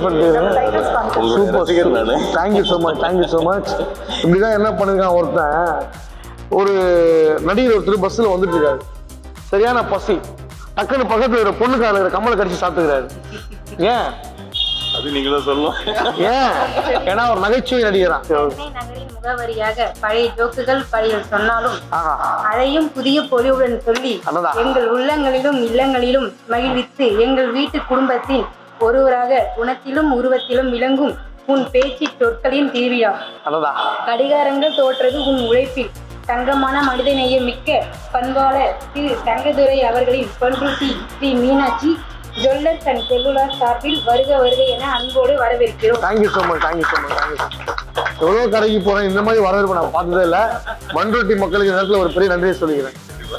பண்ணிட்டு உங்களுடைய ரசிகர் நானு. Thank you so much thank you so much இப்படிதான் என்ன பண்ணிருக்கான் ஒருத்தன் ஒரு நடிகர் ஒருத்தர் பஸ்ஸில் வந்துட்டு இருக்காரு சரியான பசி டக்குன்னு பக்கத்துல இருக்கிற பொண்ணு கால இருக்கிற கம்மலை கடிச்சு சாப்பிட்டுக்கிறாரு ஏன் அது நீங்களும் சொல்லணும் ஏன் ஏன்னா ஒரு நகைச்சுவை நடிகரான் சென்னை நகரின் முகவரியாக பழைய ஜோக்குகள் பழைய சொன்னாலும் ஆஹா அதையும் புதிய பொலிவுடன் சொல்லி அடடா. எங்கள் உள்ளங்களிலும் இல்லங்களிலும் மகிழ்வித்து எங்கள் வீட்டு குடும்பத்தின் ஒருவராக குணத்திலும் உருவத்திலும் விளங்கும் உன் பேச்சு சொற்களின் திருவிழா அடடா கடிகாரங்கள் தோற்றது உன் உழைப்பில் தங்கமான மனிதநேய மிக்க பண்பாளர் திரு தங்கதுரை அவர்களின் பண்ருட்டி ஸ்ரீ மீனாட்சி ஜொல்லர் தன் செல்லுலார் சார்பில் வருக வருக என அன்போடு வரவேற்கிறோம் thank you so much thank you so much thank you so எவ்வளோ கடைக்கு போகிறேன் இந்த மாதிரி வரவேற்பு நான் பார்த்ததே இல்லை மண்ரொட்டி மக்களுக்கு இந்த நேரத்தில் ஒரு பெரிய நன்றியை சொல்லிக்கிறேன்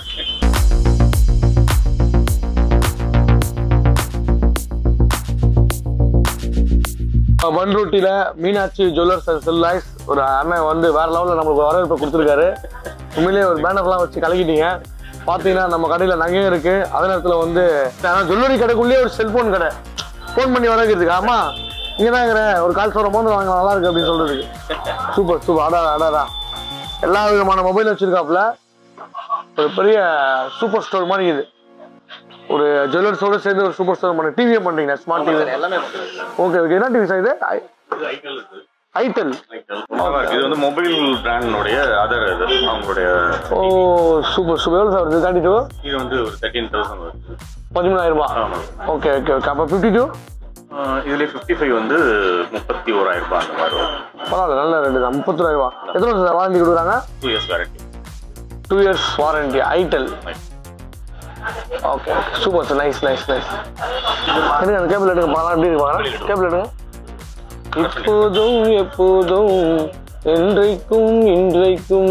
மண்ரொட்டியில் மீனாட்சி ஜுவல்லர்ஸ் அண்ட் செல்லாய்ஸ் ஒரு அண்ணன் வந்து வேற லெவலில் நம்மளுக்கு வரவேற்பு கொடுத்துருக்காரு உண்மையிலேயே ஒரு பேனர்லாம் வச்சு கலக்கிட்டீங்க பார்த்தீங்கன்னா நம்ம கடையில் நகையும் இருக்கு அதே நேரத்தில் வந்து ஜுவல்லரி கடைக்குள்ளேயே ஒரு செல்போன் கடை ஃபோன் பண்ணி வரவேற்கிறதுக்கு ஆமா இங்கே தான் இருக்கிறேன் ஒரு கால் சொல்கிற போது வாங்க நல்லா இருக்கு அப்படின்னு சொல்றதுக்கு சூப்பர் சூப்பர் அடா அடாடா எல்லா விதமான மொபைல் வச்சிருக்காப்புல ஒரு பெரிய சூப்பர் ஸ்டோர் மாதிரி இது ஒரு ஜுவல்லர்ஸோட சேர்ந்து ஒரு சூப்பர் ஸ்டோர் பண்ணி டிவியே பண்றீங்க ஸ்மார்ட் டிவி எல்லாமே ஓகே ஓகே என்ன டிவி சார் இது ஐ- ஐட்டல் நல்லா இருக்கு. இது வந்து மொபைல் பிராண்டனுடைய அதர் இது அவங்களுடைய ஓ சூப்பர் சூப்பர் எவ்வளோ சார் வருது தேர்ட்டி டூ இது வந்து ஒரு தேர்ட்டீன் தௌசண்ட் வருது பதிமூணாயிரம் ரூபாய் ஆமா ஓகே ஓகே ஓகே அப்போ ஃபிஃப்டி டூ ஆஹ் இதுல ஃபிஃப்டி ஃபைவ் வந்து முப்பத்தி ஓராயிரம் ரூபாய் அந்த மாதிரி வரும் பரவாயில்ல நல்ல ரேட்டு தான் முப்பத்தி ரூபா எத்தனை வருஷம் சார் வாரண்டி கொடுக்குறாங்க two years guarantee two years warranty itel okay super sir nice nice nice எடுங்க அந்த கேபிள் எடுங்க பார்க்கலாம் எப்படி இருக்கு பார்க்கலாம் கேபிள் எடுங்க இப்போதும் எப்போதும் என்றைக்கும் இன்றைக்கும்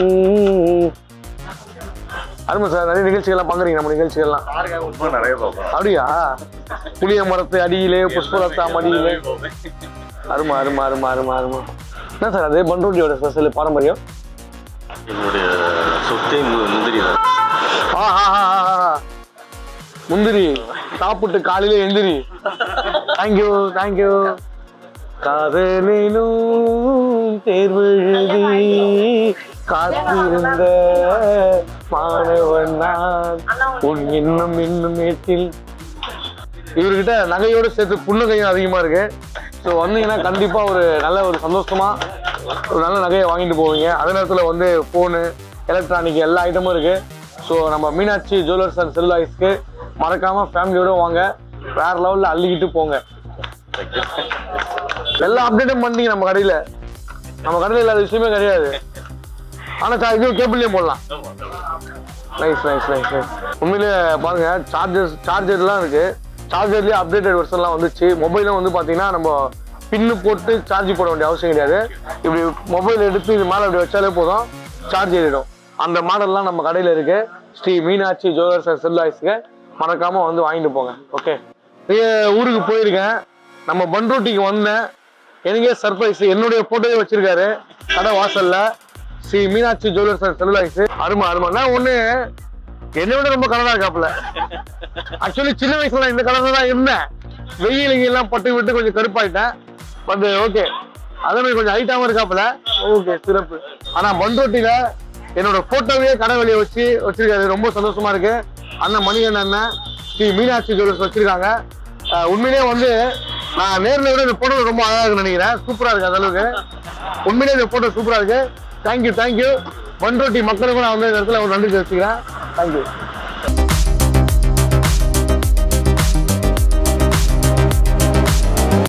அருமை சார் நிறைய நிகழ்ச்சிகள்லாம் பார்க்குறீங்க நம்ம நிகழ்ச்சிகள்லாம் ரொம்ப நிறைய பார்ப்போம் அப்படியா புளிய மரத்து அடியிலே புஷ்பலத்தாம் அடியிலே அருமா அருமா அருமா அருமா அருமா என்ன சார் அது பண்ருட்டியோட ஸ்பெஷல் பாரம்பரியம் என்னுடைய சொத்தே மு- முந்திரி தான் ஆ, ஆ, ஆ, ஆ, ஆ. முந்திரி சாப்பிட்டு காலையில எந்திரி தேங்க்யூ தேங்க்யூ காதலிலும் தேர்வு எழுதி காத்திருந்த மாணவன் நான் உன் இன்னும் இன்னும் ஏற்றில் இவர்கிட்ட நகையோட சேர்த்து புன்னகையும் அதிகமா இருக்கு ஸோ வந்தீங்கன்னா கண்டிப்பா ஒரு நல்ல ஒரு சந்தோஷமா ஒரு நல்ல நகையை வாங்கிட்டு போவீங்க அதே நேரத்தில் வந்து ஃபோனு எலக்ட்ரானிக் எல்லா ஐட்டமும் இருக்கு ஸோ நம்ம மீனாட்சி ஜுவல்லர்ஸ் அண்ட் செல்லுலாய்ஸ்க்கு மறக்காம ஃபேமிலியோட வாங்க வேற லெவலில் அள்ளிக்கிட்டு போங்க எல்லா அப்டேட்டும் பண்ணிட்டீங்க நம்ம கடையில் நம்ம கடையில் இல்லாத விஷயமே கிடையாது ஆனால் சார் இதுவும் கேபிள்லேயும் போடலாம் நைஸ் நைஸ் நைஸ் நைஸ் உண்மையிலே பாருங்க சார்ஜர்ஸ் சார்ஜர்லாம் இருக்கு சார்ஜர்லேயே அப்டேட்டட் வெர்ஷன்லாம் வந்துச்சு மொபைலும் வந்து பார்த்தீங்கன்னா நம்ம பின்னு போட்டு சார்ஜ் போட வேண்டிய அவசியம் கிடையாது இப்படி மொபைல் எடுத்து இது மேலே இப்படி வச்சாலே போதும் சார்ஜ் ஏறிடும் அந்த மாடல்லாம் நம்ம கடையில் இருக்கு ஸ்ரீ மீனாட்சி ஜுவல்லர்ஸ் அண்ட் செல்லாய்ஸ்க்கு மறக்காம வந்து வாங்கிட்டு போங்க ஓகே ஊருக்கு போயிருக்கேன் நம்ம பண்ருட்டிக்கு வந்தேன் எனக்கே சர்ப்ரைஸ் என்னுடைய போட்டோவே வச்சிருக்காரு கடை வாசல்ல Sri Meenakshi jewellers and cellulars அருமை அருமை நான் ஒண்ணு என்னை விட ரொம்ப கலரா இருக்காப்புல ஆக்சுவலி சின்ன வயசுல நான் இந்த கலர்ல தான் இருந்தேன் வெயில் இங்க எல்லாம் பட்டு விட்டு கொஞ்சம் கருப்பாயிட்டேன் பட் ஓகே அதே மாதிரி கொஞ்சம் ஹைட்டாவும் இருக்காப்புல ஓகே சிறப்பு ஆனா பண்ருட்டியில என்னோட போட்டோவே கடை வெளியே வச்சு வச்சிருக்காரு ரொம்ப சந்தோஷமா இருக்கு அண்ணன் மணிகண்டன் அண்ணன் ஸ்ரீ மீனாட்சி ஜுவல்லர்ஸ் வச்சிருக்காங்க அஹ் உண்மையிலேயே வந்து நான் நேர்ல விட இந்த போட்டோ ரொம்ப அழகா இருக்குன்னு நினைக்கிறேன் சூப்பரா இருக்கு அந்த அளவுக்கு உண்மையிலேயே இந்த போட்டோ சூப்பரா இருக்கு தேங்க்யூ தேங்க்யூ பண்ருட்டி மக்களுக்கும் நான் வந்து இந்த இடத்துல ஒரு நன்றி தெரிவிச்சுக்கிறேன் தேங்க்யூ